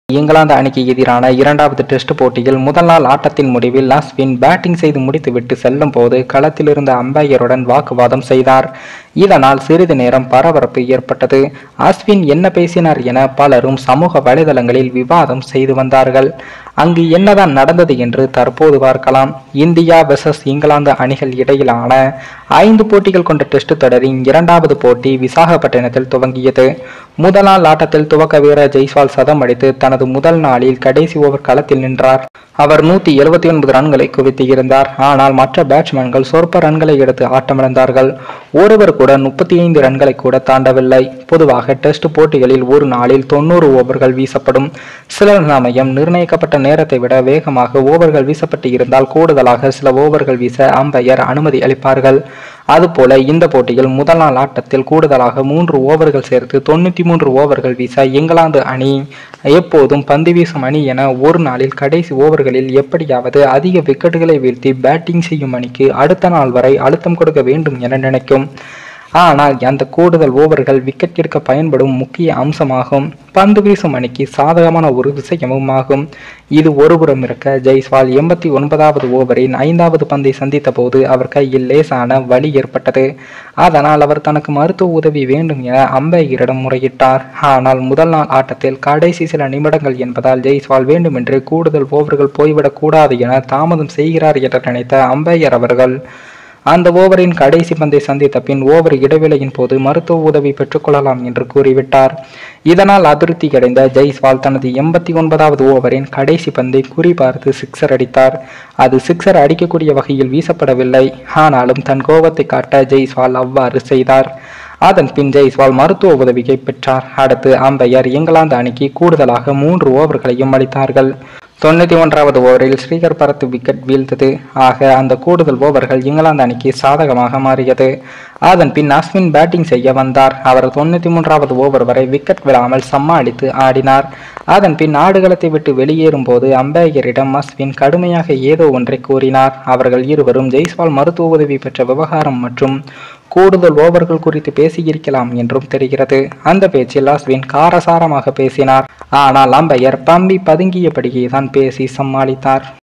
இங்கிலாந்து அணிக்கு எதிரான இரண்டாவது டெஸ்ட் போட்டியில் முதல் நாள் ஆட்டத்தின் முடிவில் அஸ்வின் பேட்டிங் செய்து முடித்துவிட்டு செல்லும் போது களத்தில் இருந்த அம்பையருடன் வாக்குவாதம் செய்தார் இதனால் சிறிது நேரம் பரபரப்பு ஏற்பட்டது அஸ்வின் என்ன பேசினார் என பலரும் சமூக வலைதளங்களில் விவாதம் செய்து வந்தார்கள் அங்கு என்னதான் நடந்தது என்று தற்போது பார்க்கலாம் இந்தியா வெர்சஸ் இங்கிலாந்து அணிகள் இடையிலான ஐந்து போட்டிகள் கொண்ட டெஸ்ட் தொடரின் இரண்டாவது போட்டி விசாகப்பட்டினத்தில் துவங்கியது முதல் நாள் ஆட்டத்தில் துவக்க வீரர் ஜெய்ஸ்வால் சதம் அடித்து தனது முதல் நாளில் கடைசி ஓவர் களத்தில் நின்றார் அவர் நூத்தி எழுபத்தி ஒன்பது ரன்களை குவித்து இருந்தார் ஆனால் மற்ற பேட்ஸ்மேன்கள் சொற்ப ரன்களை எடுத்து ஆட்டமிழந்தார்கள் ஒருவர் கூட முப்பத்தி ஐந்து ரன்களை கூட தாண்டவில்லை பொதுவாக டெஸ்ட் போட்டிகளில் ஒரு நாளில் தொண்ணூறு ஓவர்கள் வீசப்படும் சில சமயம் நிர்ணயிக்கப்பட்ட நேரத்தை விட வேகமாக ஓவர்கள் வீசப்பட்டு இருந்தால் கூடுதலாக சில ஓவர்கள் வீச அம்பையர் அனுமதி அளிப்பார்கள் அதுபோல இந்த போட்டியில் முதல் நாள் ஆட்டத்தில் கூடுதலாக மூன்று ஓவர்கள் சேர்த்து தொண்ணூத்தி மூன்று ஓவர்கள் வீச இங்கிலாந்து அணி எப்போதும் பந்து வீசும் அணி என ஒரு நாளில் கடைசி ஓவர்களில் எப்படியாவது அதிக விக்கெட்டுகளை வீழ்த்தி பேட்டிங் செய்யும் அணிக்கு அடுத்த நாள் வரை அழுத்தம் கொடுக்க வேண்டும் என நினைக்கும் ஆனால் அந்த கூடுதல் ஓவர்கள் விக்கெட் எடுக்க பயன்படும் முக்கிய அம்சமாகும் பந்து வீசும் அணிக்கு சாதகமான ஒரு விஷயமும் ஆகும் இது ஒருபுறம் இருக்க ஜெய்ஸ்வால் எண்பத்தி ஒன்பதாவது ஓவரின் ஐந்தாவது பந்தை சந்தித்த போது அவர் கையில் லேசான வலி ஏற்பட்டது அதனால் அவர் தனக்கு மருத்துவ உதவி வேண்டும் என அம்பையரிடம் முறையிட்டார் ஆனால் முதல் நாள் ஆட்டத்தில் கடைசி சில நிமிடங்கள் என்பதால் ஜெய்ஸ்வால் வேண்டுமென்று கூடுதல் ஓவர்கள் போய்விடக் கூடாது என தாமதம் செய்கிறார் என நினைத்த அம்பையர் அவர்கள் அந்த ஓவரின் கடைசி பந்தை சந்தித்த பின் ஓவர் இடைவேளையின் போது மருத்துவ உதவி பெற்றுக்கொள்ளலாம் என்று கூறிவிட்டார் இதனால் அதிருப்தி அடைந்த ஜெய்ஸ்வால் தனது எண்பத்தி ஒன்பதாவது ஓவரின் கடைசி பந்தை குறிபார்த்து சிக்ஸர் அடித்தார் அது சிக்ஸர் அடிக்கக்கூடிய வகையில் வீசப்படவில்லை ஆனாலும் தன் கோபத்தை காட்ட ஜெய்ஸ்வால் அவ்வாறு செய்தார் அதன் பின் ஜெய்ஸ்வால் மருத்துவ உதவியை பெற்றார் அடுத்து அம்பையர் இங்கிலாந்து அணிக்கு கூடுதலாக மூன்று ஓவர்களையும் அளித்தார்கள் தொண்ணூத்தி ஒன்றாவது ஓவரில் ஸ்ரீகர் பரத் விக்கெட் வீழ்ந்தது ஆக அந்த கூடுதல் ஓவர்கள் இங்கிலாந்து அணிக்கு சாதகமாக மாறியது அதன் பின் அஸ்வின் பேட்டிங் செய்ய வந்தார் அவர் தொண்ணூத்தி மூன்றாவது ஓவர் வரை விக்கெட் விழாமல் சமாளித்து ஆடினார் அதன் பின் ஆடுகளத்தை விட்டு வெளியேறும் போது அம்பையரிடம் அஸ்வின் கடுமையாக ஏதோ ஒன்றை கூறினார் அவர்கள் இருவரும் ஜெய்ஸ்வால் மருத்துவ உதவி பெற்ற விவகாரம் மற்றும் கூடுதல் ஓவர்கள் குறித்து பேசியிருக்கலாம் என்றும் தெரிகிறது அந்த பேச்சில் அஸ்வின் காரசாரமாக பேசினார் ஆனால் அம்பையர் பம்பி பதுங்கியபடியே தான் பேசி சமாளித்தார்